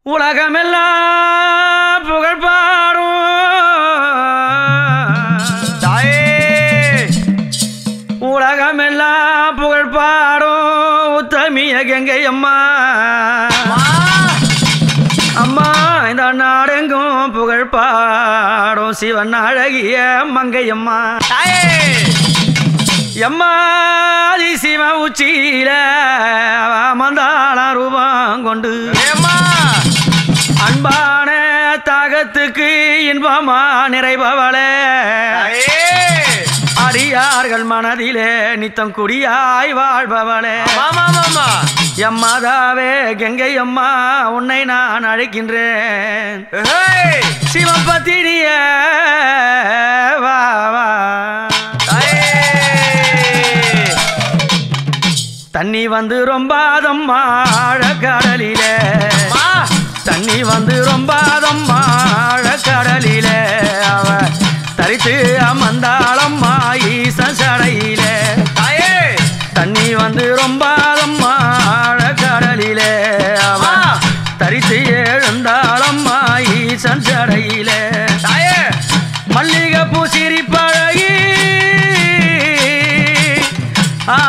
உலகமெல்லாம் புகழ் பாடும் தாயே உலகமெல்லாம் புகழ் பாடும் உத்தமிய கங்கை அம்மா அம்மா அம்மா இந்த நாடெங்கும் புகழ் பாடும் சிவன் அழகிய மங்கை அம்மா தாயே எம்மா ஆதி சிவ உச்சியில மந்தாள ரூபம் கொண்டு ஏம்மா அன்பான தாகத்துக்கு இன்பமா நிறைபவளே தாயே அடியார்கள் மனதிலே நித்தம் குடியாய் வாழ்பவளே மாமா மாமா எம்மாதாவே கங்கை அம்மா உன்னை நான் அழைக்கின்றேன் ஏய் சிவபத்தினிய வா வா தாயே தண்ணி வந்து ரொம்பாதம்மா ஆழக்கடலிலே அம்மா தண்ணி வந்து ரொம்பாதம்மா ஆழக்கடலிலே அவ தரித்து அமர்ந்தாளம்மா ஈசன் சடையிலே தாயே தண்ணி வந்து ரொம்பாதம்மா ஆழக்கடலிலே அவ அம்மா தரித்து எழுந்தாளம்மா ஈசன் சடையிலே தாயே மல்லிகை பூசிரி பழகி ஆ,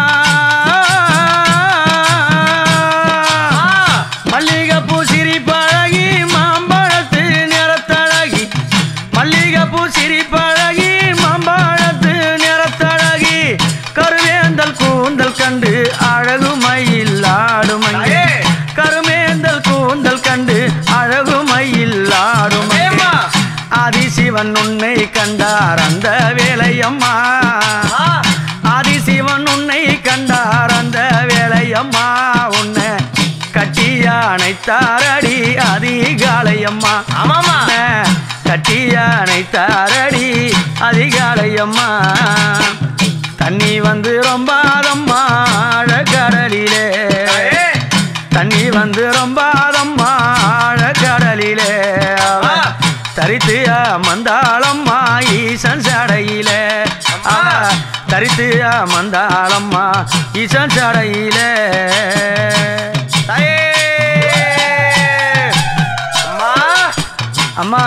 அம்மா மல்லிகை பூசிரி பழகி மாம்பழத்து நிறத்தழகி மல்லிகை பூசிரி பழகி மாம்பழத்து நிறத்தழகி கருவேந்தல் கூந்தல் கண்டு அழகுமையில் ஆடுமை தாயே கருமேந்தல் கூந்தல் கண்டு அழகுமையில் ஆடுமை ஏம்மா ஆதிசிவன் உன்னை கண்டார் அந்த வேலையம்மா அம்மா ஆதிசிவன் உன்னை கண்டார் அந்த வேலையம்மா உன்னை கட்டிய அணைத்தாரடி அதிகாலையம்மா ஆமாமா உன்னை கட்டிய அணைத்தாரடி அதிகாலையம்மா தண்ணி வந்து ரொம்பாதம்மா ஆழக்கடலிலே தாயே தண்ணி வந்து ரொம்பாதம்மா ஆழக்கடலிலே அவ ஆ. தரித்து மந்தாளம்மா ஈசன் சடையிலே அம்மா. அவ தரித்து மந்தாளம்மா ஈசன் சடையிலே தாயே அம்மா அம்மா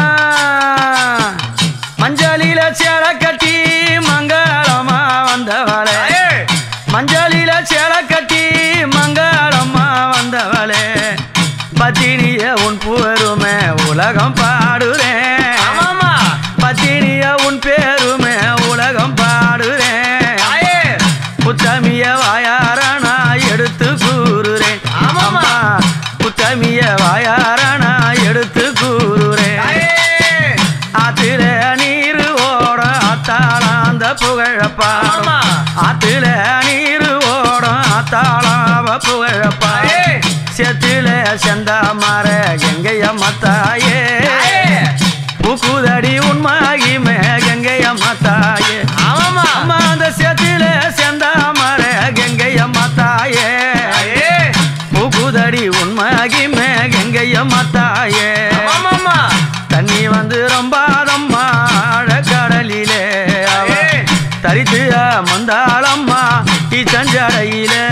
மஞ்சளில சேலை கட்டி மங்களமா வந்தவளே தாயே மஞ்சளில சேலை கட்டி மங்களம்மா வந்தவளே பத்தினிய உன் புவருமே உலகம் பாடுறேன் ஆமாமா பத்தினிய உன் பேருமே உலகம் பாடுறேன் தாயே புத்தமிய வாயார நான் எடுத்து கூறுறேன் ஆமாம்மா. அம்மா, புத்தமிய வாயார நான் எடுத்து கூறுறேன் தாயே ஆத்துல நீர் ஓட ஆத்தாளாந்த புகழ பாடும் ஆமாம்மா. ஆத்துல நீர் ஓட ஆத்தாளாவ புகழ பாடு தாயே செத்துல செந்தா மர கங்கைய மத்தாயே தாயே பூக்குதடி உண்மாகி மே கங்கைய மத்தாயே ஆமாமா அம்மா அந்த செத்துல செந்தா மர கங்கைய மத்தாயே தாயே பூக்குதடி உண்மாகி மே கங்கைய மத்தாயே ஆமாமா தண்ணி வந்து ரொம்பாதம்மா கடலிலே அவ ஏய். தரித்து மந்தாளம்மா இச்சஞ்சடையிலே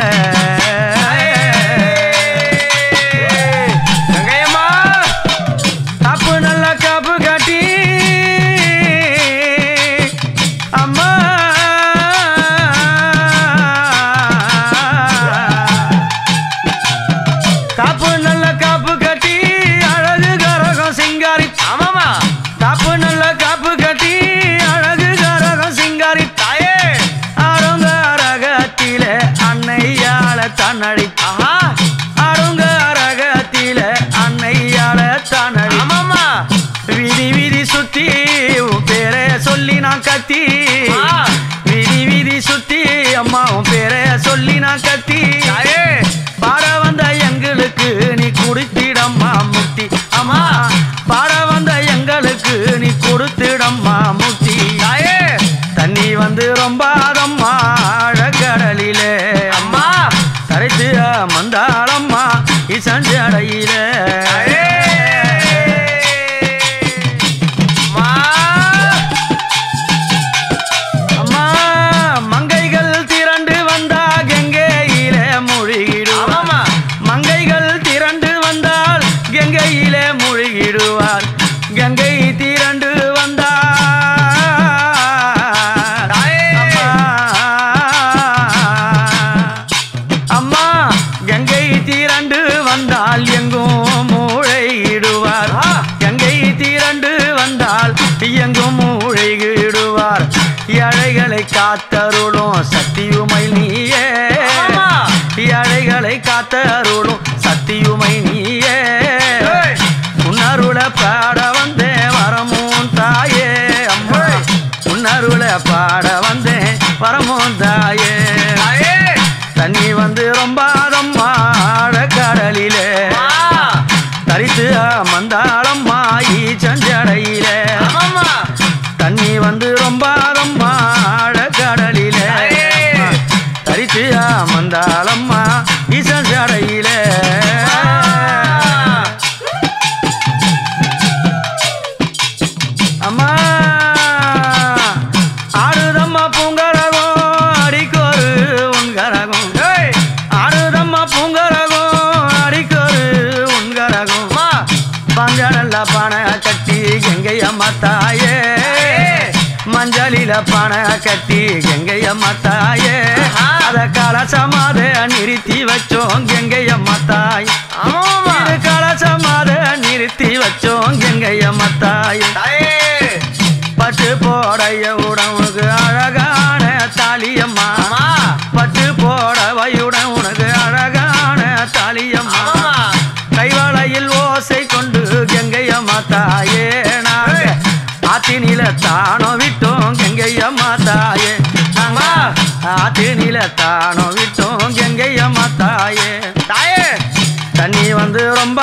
கங்கையம்மா காப்பு நல்ல காப்பு கட்டி அம்மா காப்பு நல்ல காப்பு கட்டி அழகு கரகம் சிங்காரி ஆமாமா காப்பு நல்ல காப்பு கட்டி அழகு கரகம் சிங்காரி தாயே அருங்க ரகத்திலே அன்னையால தன்னடி ஆஹா அருங்க ரகத்தில அன்னையால தன்னடி ஆமாமா விதி விதி சுத்தி உன் பேரை சொல்லி நான் கத்தி ஆ. விதி விதி சுத்தி அம்மா உன் பேரை சொல்லி நான் கத்தி தாயே பாட வந்த எங்களுக்கு நீ குடித்திடம்மா முக்தி அம்மா பாட வந்த எங்களுக்கு நீ கொடுத்திடம்மா முக்தி தாயே தண்ணி வந்து ரொம்பாதம்மா ஆழக்கடலிலே அம்மா கரைத்து மந்தாளம்மா இசஞ்சடையிலே தாயே அம்மா அம்மா மங்கைகள் திரண்டு வந்தா கங்கையிலே மூழ்கிடும் ஆமாமா மங்கைகள் திரண்டு வந்தால் கங்கை திரண்டு வந்தார் தாயே. அம்மா அம்மா கங்கை திரண்டு வந்தால் எங்கும் மூளையிடுவார் ஆ. கங்கை திரண்டு வந்தால் எங்கும் மூளையிடுவார் ஏழைகளை காத்தருளும் சத்தியுமை நீயே ஆமா. ஏழைகளை காத்தருளும் சத்தியுமை நீயே ஏய். உன்னருள பாட வந்தேன் வரமும் தாயே அம்மா ஏய். உன்னருள பாட வந்தேன் வரமும் தாயே தாயே. தண்ணி வந்து ரொம்ப கடலிலே அம்மா. தரித்து மந்தாளம்மா ஈச்சஞ்சடையிலே ஆமாம்மா. தண்ணி வந்து ரொம்ப கடலிலே தாயே. தரித்து மந்தாளம்மா ஈச்சஞ்சடையிலே அம்மா ஆடுதம்மா பூங்கரகம் அடிக்கொரு உன்கரகம் ஏய். ஆடுதம்மா பூங்கரகம் அடிக்கொரு உன்கரகம் அம்மா. பஞ்சடல்ல பண கட்டி கெங்கையம்மா தாயே மஞ்சளில பண கட்டி கெங்கையம்மா தாயே ஆஹா. அத கலசமாத நிறுத்தி வச்சோம் கெங்கையம்மா தாய் ஆமாம்மா. இது கலசமாத நிறுத்தி வச்சோம் கெங்கையம்மா தாயே தாயே. பட்டு போடைய உடம்புக்கு அழகான தாலியம்மா அம்மா. பட்டு போடவையுடன் உனக்கு அழகான தாலியம்மா ஆமாம்மா. கைவளையில் ஓசை கொண்டு கெங்கையம்மா தாயே நாங்க ஏய். ஆத்தினில தானோ விட்டோம் கெங்கையம்மா தாயே அம்மா. ஆத்தினில தானோ விட்டோம் கெங்கையம்மா தாயே தாயே. தண்ணி வந்து ரொம்ப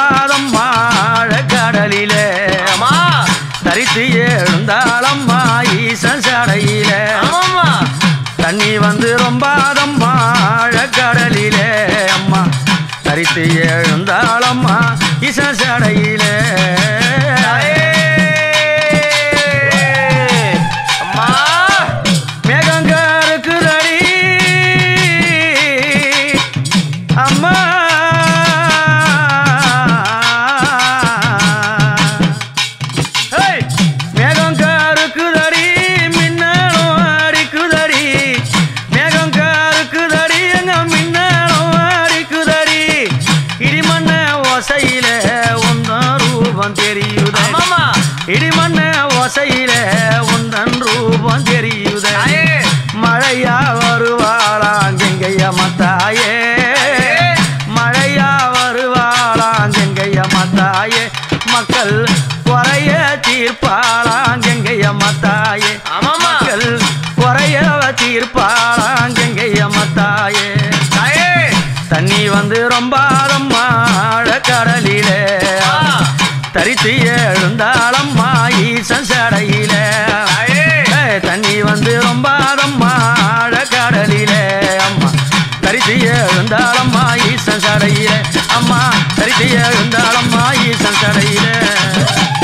கடலிலே அம்மா. தரித்து எழுந்தாளம்மா ஈசன் சடையிலே ஆமாம்மா. தண்ணி வந்து ரொம்ப கடலிலே அம்மா தரித்து எழுந்தாளம்மா ஈசன் சடையிலே தாயே. அம்மா. மேகங்க இருக்குதடி அம்மா ஏய். மேகம் கருக்குதடி மின்னலும் அடிக்குதடி மேகம் கருக்குதடி எங்க மின்னலும் அடிக்குதடி இடிமண்ண ஓசையில உந்தன் ரூபம் தெரியுதே ஆமாம்மா. இடிமண்ண ஓசையில உந்தன் ரூபம் தெரியுதே தாயே. மழையா வருவாளாங்கெங்கையம்மா தாயே மழையா வருவாளாங்கெங்கையம்மா தாயே மக்கள் குறைய தீர்ப்பாளாங்கெங்கையம்மா தாயே ஆமாம்மா. மக்கள் குறைய தீர்ப்பாளாங்கெங்கையம்மா தாயே தாயே. தண்ணி வந்து ரொம்ப கடலிலே ஆ. தரித்து எழுந்தாளம்மா ஈசன் சடையிலே தாயே. ஏய், தண்ணி வந்து ரொம்ப கடலிலே அம்மா தரித்து எழுந்தாளம்மா ஈசன் சடையிலே அம்மா தரித்து எழுந்தாளம்மா ஈசன் சடையிலே